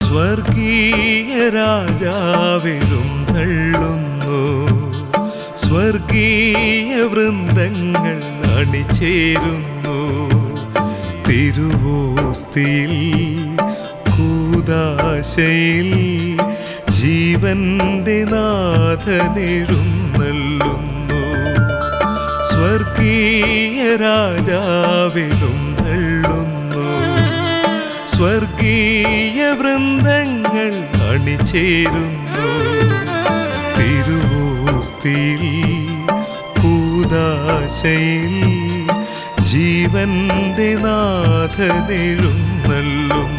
സ്വർഗീയ രാജാവിലും തള്ളുന്നു സ്വർഗീയ വൃന്ദങ്ങൾ അണിചേരുന്നു തിരുവോസ്തിയിൽ കൂതാശയിൽ ജീവന്റെ നാഥനെഴുന്നള്ളുന്നു സ്വർഗീയ രാജാവിലും തള്ളുന്നു സ്വർഗീയ വൃന്ദങ്ങൾ അണിചേരുന്നു തിരുവോസ്തിയിൽ കൂതാശയിൽ ജീവന്റെ നാഥനെഴുന്നള്ളുന്നു